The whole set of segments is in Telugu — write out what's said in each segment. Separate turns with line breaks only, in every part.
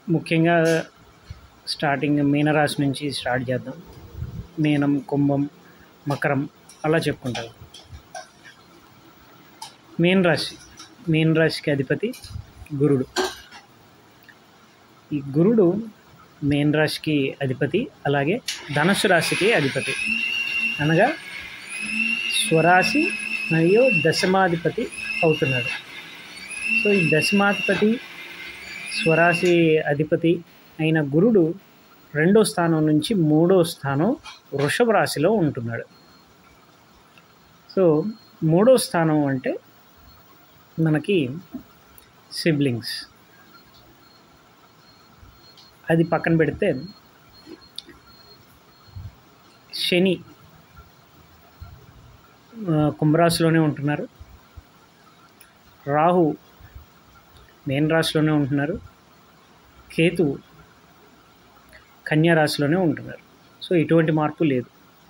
ముఖ్యంగా స్టార్టింగ్ మీనరాశి నుంచి స్టార్ట్ చేద్దాం మీనం కుంభం మకరం అలా చెప్పుకుంటారు మీన రాశి మీన రాశికి అధిపతి గురుడు ఈ గురుడు మీన రాశికి అధిపతి అలాగే ధనుసు రాశికి అధిపతి అనగా స్వరాశి మరియు దశమాధిపతి అవుతున్నాడు సో ఈ దశమాధిపతి స్వరాశి అధిపతి అయిన గురుడు రెండో స్థానం నుంచి మూడో స్థానం వృషభ రాశిలో ఉంటున్నాడు సో మూడో స్థానం అంటే మనకి సిబ్లింగ్స్ అది పక్కన పెడితే శని ఆ, కుంభరాశిలోనే ఉంటున్నారు రాహు మేన్ రాశిలోనే ఉంటున్నారు కేతువు కన్యా రాశిలోనే ఉంటున్నారు సో ఎటువంటి మార్పు లేదు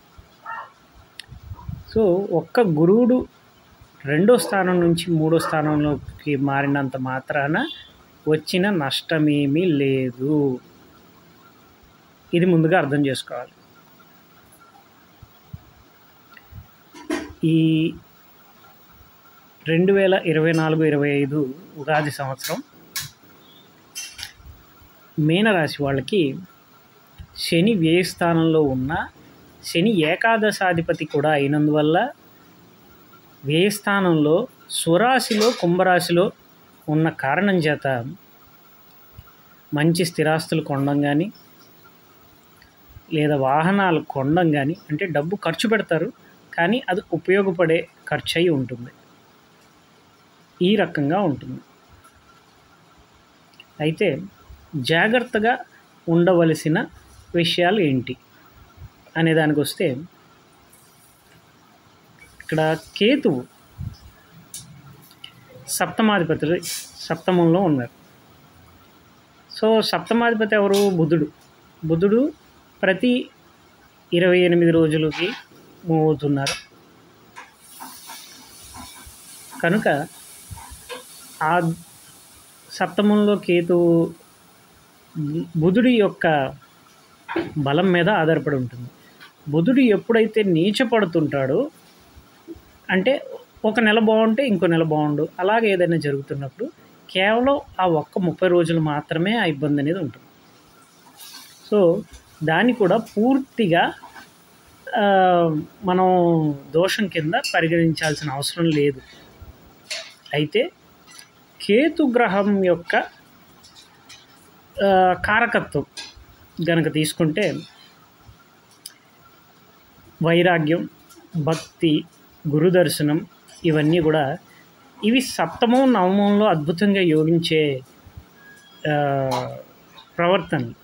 సో ఒక్క గురువుడు రెండో స్థానం నుంచి మూడో స్థానంలోకి మారినంత మాత్రాన వచ్చిన నష్టమేమీ లేదు ఇది ముందుగా అర్థం చేసుకోవాలి ఈ రెండు వేల ఇరవై నాలుగు ఇరవై ఐదు ఉగాది సంవత్సరం మీనరాశి వాళ్ళకి శని వ్యయ స్థానంలో ఉన్న శని ఏకాదశాధిపతి కూడా అయినందువల్ల వ్యయ స్థానంలో స్వరాశిలో కుంభరాశిలో ఉన్న కారణం చేత మంచి స్థిరాస్తులు కొనడం కానీ లేదా వాహనాలు కొనడం కానీ అంటే డబ్బు ఖర్చు పెడతారు కానీ అది ఉపయోగపడే ఖర్చు అయి ఉంటుంది ఈ రకంగా ఉంటుంది అయితే జాగ్రత్తగా ఉండవలసిన విషయాలు ఏంటి అనే దానికి వస్తే ఇక్కడ కేతువు సప్తమాధిపతి సప్తమంలో ఉన్నారు సో సప్తమాధిపతి ఎవరు బుధుడు బుధుడు ప్రతి ఇరవై ఎనిమిది రోజులకి మూవ్ అవుతున్నారు కనుక ఆ సప్తమంలో కేతువు బుధుడి యొక్క బలం మీద ఆధారపడి ఉంటుంది బుధుడు ఎప్పుడైతే నీచపడుతుంటాడో అంటే ఒక నెల బాగుంటే ఇంకో నెల బాగుండు అలాగే ఏదైనా జరుగుతున్నప్పుడు కేవలం ఆ ఒక్క ముప్పై రోజులు మాత్రమే ఆ ఇబ్బంది అనేది ఉంటుంది సో దాన్ని కూడా పూర్తిగా ఆ, మనం దోషం కింద పరిగణించాల్సిన అవసరం లేదు అయితే కేతు గ్రహం యొక్క ఆ, కారకత్వం గనక తీసుకుంటే వైరాగ్యం భక్తి గురు దర్శనం ఇవన్నీ కూడా ఇవి సప్తమం నవమంలో అద్భుతంగా యోగించే ఆ, ప్రవర్తనలు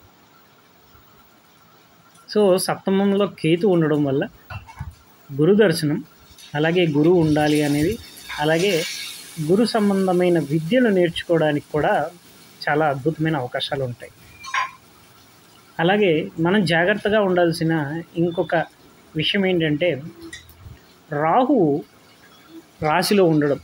సో సప్తమంలో కేతు ఉండడం వల్ల గురు దర్శనం అలాగే గురువు ఉండాలి అనేది అలాగే గురు సంబంధమైన విద్యను నేర్చుకోవడానికి కూడా చాలా అద్భుతమైన అవకాశాలు ఉంటాయి అలాగే మనం జాగ్రత్తగా ఉండాల్సిన ఇంకొక విషయం ఏంటంటే రాహువు రాశిలో ఉండడం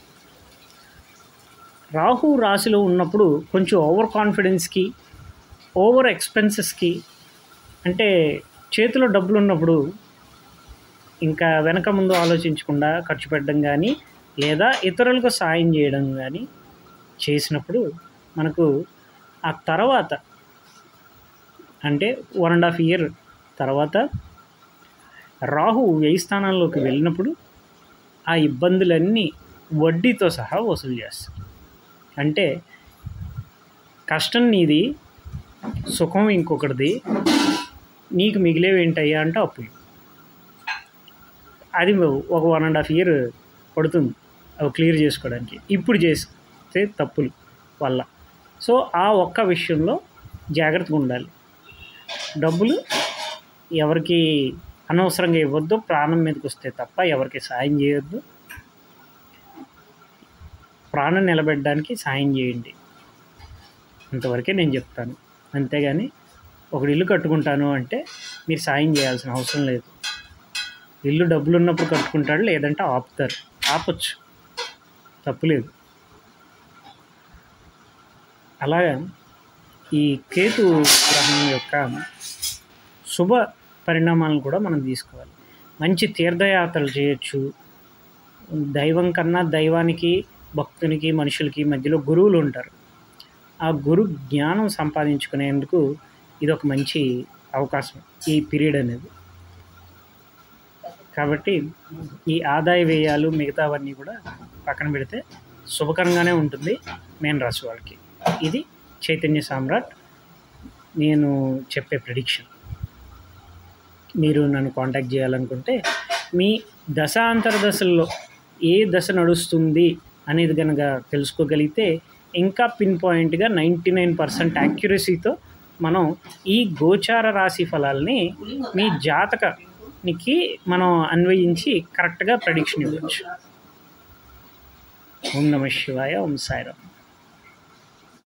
రాహు రాశిలో ఉన్నప్పుడు కొంచెం ఓవర్ కాన్ఫిడెన్స్కి ఓవర్ ఎక్స్పెన్సెస్కి అంటే చేతిలో డబ్బులు ఉన్నప్పుడు ఇంకా వెనక ముందు ఆలోచించకుండా ఖర్చు పెట్టడం కానీ లేదా ఇతరులకు సాయం చేయడం కానీ చేసినప్పుడు మనకు ఆ తర్వాత అంటే వన్ అండ్ హాఫ్ ఇయర్ తర్వాత రాహు వ్యయ స్థానాల్లోకి వెళ్ళినప్పుడు ఆ ఇబ్బందులన్నీ వడ్డీతో సహా వసూలు చేస్తారు అంటే కష్టం నీది సుఖం ఇంకొకటిది నీకు మిగిలేవి ఏంటయ్యా అంటే అప్పులు అది ఒక వన్ అండ్ హాఫ్ ఇయర్ పడుతుంది అవి క్లియర్ చేసుకోవడానికి ఇప్పుడు చేస్తే తప్పులు వల్ల సో ఆ ఒక్క విషయంలో జాగ్రత్తగా ఉండాలి డబ్బులు ఎవరికి అనవసరంగా ఇవ్వద్దు ప్రాణం మీదకి వస్తే తప్ప ఎవరికి సాయం చేయొద్దు ప్రాణం నిలబెట్టడానికి సాయం చేయండి అంతవరకే నేను చెప్తాను అంతేగాని ఒకడు ఇల్లు కట్టుకుంటాను అంటే మీరు సాయం చేయాల్సిన అవసరం లేదు ఇల్లు డబ్బులు ఉన్నప్పుడు కట్టుకుంటాడు లేదంటే ఆపుతారు ఆపొచ్చు తప్పులేదు అలాగా ఈ కేతు గ్రహం యొక్క శుభ పరిణామాలను కూడా మనం తీసుకోవాలి మంచి తీర్థయాత్రలు చేయొచ్చు దైవం కన్నా దైవానికి భక్తునికి మనుషులకి మధ్యలో గురువులు ఉంటారు ఆ గురు జ్ఞానం సంపాదించుకునేందుకు ఇది ఒక మంచి అవకాశం ఈ పీరియడ్ అనేది కాబట్టి ఈ ఆదాయ వ్యయాలు మిగతావన్నీ కూడా పక్కన పెడితే శుభకరంగానే ఉంటుంది మేన్ రాశి వాళ్ళకి ఇది చైతన్య సామ్రాట్ నేను చెప్పే ప్రిడిక్షన్ మీరు నన్ను కాంటాక్ట్ చేయాలనుకుంటే మీ దశాంతర దశల్లో ఏ దశ నడుస్తుంది అనేది కనుక తెలుసుకోగలిగితే ఇంకా పిన్ పాయింట్గా నైంటీ నైన్ పర్సెంట్ యాక్యురసీతో మనం ఈ గోచార రాశి ఫలాల్ని మీ జాతకానికి మనం అన్వయించి కరెక్ట్గా ప్రెడిక్షన్ ఇవ్వచ్చు ఓం నమ శివాయ ఓం సాయిరామ్